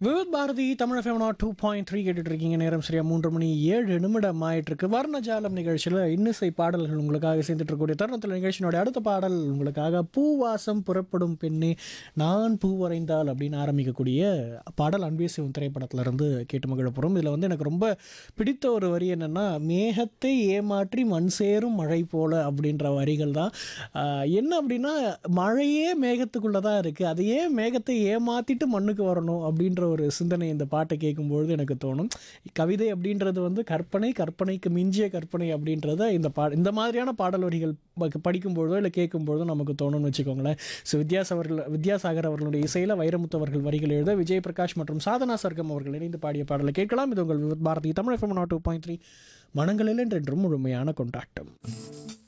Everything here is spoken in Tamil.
விவித் பாரதி தமிழ் ஃபேமனா டூ பாயிண்ட் த்ரீ கேட்டுட்டு இருக்கீங்க நேரம் சரியா மூன்று மணி ஏழு நிமிடம் ஆயிட்டு இருக்கு வர்ணஜாலம் நிகழ்ச்சியில் இன்னிசை பாடல்கள் உங்களுக்காக சேர்ந்துட்டு இருக்கக்கூடிய தருணத்தில் நிகழ்ச்சியினுடைய அடுத்த பாடல் உங்களுக்காக பூவாசம் புறப்படும் பெண்ணே நான் பூ வரைந்தால் அப்படின்னு ஆரம்பிக்கக்கூடிய பாடல் அன்பே சிவம் திரைப்படத்துல இருந்து கேட்டு மகிழ போகிறோம் இதில் வந்து எனக்கு ரொம்ப பிடித்த ஒரு வரி என்னன்னா மேகத்தை ஏமாற்றி மண் சேரும் மழை போல அப்படின்ற வரிகள் தான் ஆஹ் என்ன அப்படின்னா மழையே மேகத்துக்குள்ளே தான் இருக்குது அது ஏன் மேகத்தை ஏமாற்றிட்டு மண்ணுக்கு வரணும் அப்படின்ற ஒரு சிந்தனை இந்த பாட்டை கேட்கும்பொழுது எனக்கு தோணும் கவிதை அப்படின்றது வந்து கற்பனை கற்பனைக்கு மிஞ்சிய கற்பனை அப்படின்றத இந்த பா இந்த மாதிரியான பாடல் வரிகள் ப- படிக்கும்பொழுதோ இல்லை கேட்கும்பொழுதோ நமக்கு தோணும்னு வச்சுக்கோங்களேன் ஸோ வித்யாஸ் அவர்கள் வித்யாசாகர் அவர்களுடைய இசையில் வைரமுத்து அவர்கள் வரிகள் எழுத விஜய் பிரகாஷ் மற்றும் சாதனா சர்க்கம் அவர்கள் இணைந்து பாடிய பாடலை கேட்கலாம் இது உங்கள் விவித் பாரதி தமிழ் எஃப்எம் நாட் டூ பாயிண்ட் த்ரீ மனங்களில் என்றென்றும் முழுமையான கொண்டாட்டம்